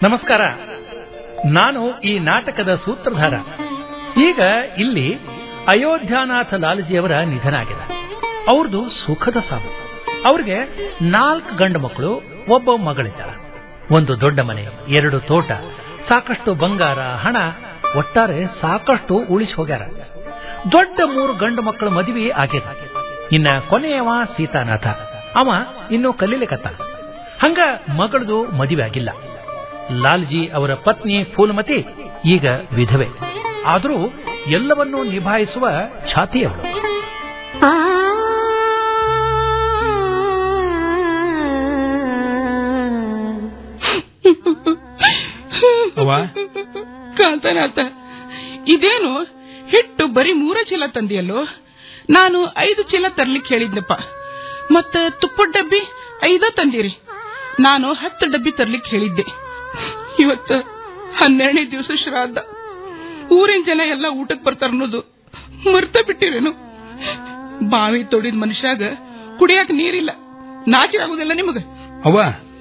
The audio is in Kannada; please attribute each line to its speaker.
Speaker 1: ನಮಸ್ಕಾರ ನಾನು ಈ ನಾಟಕದ ಸೂತ್ರಧಾರ ಈಗ ಇಲ್ಲಿ ಅಯೋಧ್ಯಾನಾಥ ಲಾಲಜಿಯವರ ನಿಧನ ಆಗಿದೆ ಅವ್ರದ್ದು ಸುಖದ ಸಾವು ಅವ್ರಿಗೆ ನಾಲ್ಕು ಗಂಡು ಮಕ್ಕಳು ಒಬ್ಬ ಮಗಳಿದ್ದಾಳ ಒಂದು ದೊಡ್ಡ ಮನೆ ಎರಡು ತೋಟ ಸಾಕಷ್ಟು ಬಂಗಾರ ಹಣ ಒಟ್ಟಾರೆ ಸಾಕಷ್ಟು ಉಳಿಸಿ ಹೋಗ್ಯಾರ ದೊಡ್ಡ ಮೂರು ಗಂಡು ಮಕ್ಕಳ ಮದುವೆ ಆಗ್ಯದ ಇನ್ನ ಕೊನೆಯವ ಸೀತಾನಾಥ ಅವ ಇನ್ನೂ ಕಲೀಲಿಕತ್ತ ಹಂಗ ಮಗಳದು ಮದುವೆ ಆಗಿಲ್ಲ ಲಾಲ್ಜಿ ಅವರ ಪತ್ನಿ ಫೂಲ್ಮತಿ ಈಗ ವಿಧವೆ ಆದರೂ ಎಲ್ಲವನ್ನೂ ನಿಭಾಯಿಸುವ ಛಾತಿಯವಳು
Speaker 2: ಅವ್ವ ಕಾಂತನಾಥ ಇದೇನು ಹಿಟ್ಟು ಬರೀ ಮೂರ ಚೀಲ ತಂದಿಯಲ್ಲೋ ನಾನು ಐದು ಚೀಲ ತರ್ಲಿಕ್ಕೆ ಹೇಳಿದ್ನಪ್ಪ ಮತ್ತ ತುಪ್ಪದ ಡಬ್ಬಿ ಐದ ತಂದಿರಿ ನಾನು ಹತ್ತು ಡಬ್ಬಿ ತರ್ಲಿಕ್ಕೆ ಹೇಳಿದ್ದೆ ಇವತ್ತು ಹನ್ನೆರಡನೇ ದಿವಸ ಶ್ರಾದ್ದ ಊರಿನ ಜನ ಎಲ್ಲ ಊಟಕ್ಕೆ ಬರ್ತಾರ ಅನ್ನೋದು ಮರ್ತ ಬಿಟ್ಟಿರೇನು ಬಾವಿ ತೊಡಿದ ಮನುಷ್ಯಾಗ ಕುಡಿಯಾಕ ನೀರಿಲ್ಲ ನಾಚಿಕೆ ಆಗುದಿಲ್ಲ ನಿಮಗ
Speaker 3: ಅವ್ವ